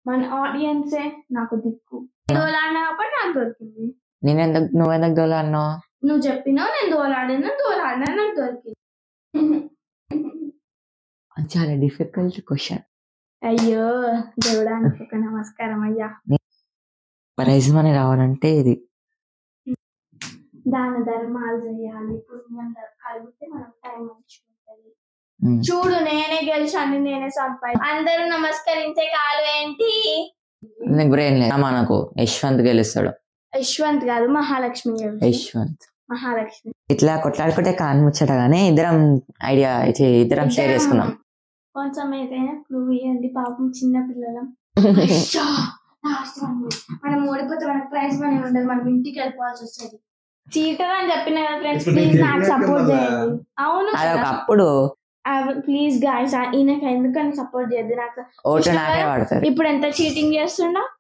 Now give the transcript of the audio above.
మన ఆడియన్సే నాకు దిక్కు దోలాడిన కాబట్టి నాకు దొరికింది నేనెందుకు నువ్వెందుకు దోలా అన్నావు నువ్వు చెప్పినావు నేను దోలాడినా దోలాడినా నాకు దొరికింది చాలా డిఫికల్ట్ క్వశ్చన్ అయ్యో దేవుడానికి ఒక నమస్కారం అయ్యా ప్రైజ్ మనీ రావాలంటే ఇది దాన ధర్మాలు చేయాలి పుణ్యం కలిగితే మనం టైం మంచుకుంటది ఉమ్. చూడు నేనే గెలిచాను నేనే సంపాది అందరూ నమస్కరించే కాలు ఏంటి నీకు బ్రెయిన్ లేదు మనకు యశ్వంత్ గెలుస్తాడు యశ్వంత్ కాదు మహాలక్ష్మి గెలుస్తుంది. యశ్వంత్ మహాలక్ష్మి ఇట్లా కొట్లాడుకుంటే కాని ముచ్చట గానీ ఇద్దరం ఐడియా ఇద్దరం షేర్ చేసుకుందాం కొంచెం ఏదైనా క్లూ ఇవ్వండి పాపం చిన్న పిల్లలం అయ్యా, last one. మనం ఓడిపోతే మనకు ప్రైజ్ మనీ ఉండదు మనం ఇంటికి వెళ్ళిపోవాల్సి వస్తుంది చీటర్ అని చెప్పిన కదా ఫ్రెండ్స్ ఇప్పుడు ప్లీజ్ నీకు నాకు regret సపోర్ట్ కదా? చేయండి అవును అదొక అప్పుడు ప్లీజ్ గాయస్ ఈయనకి ఎందుకని సపోర్ట్ చేయద్దు నాకు ఓటు నాకే పడతారు ఇప్పుడు ఎంత చీటింగ్ చేస్తుండో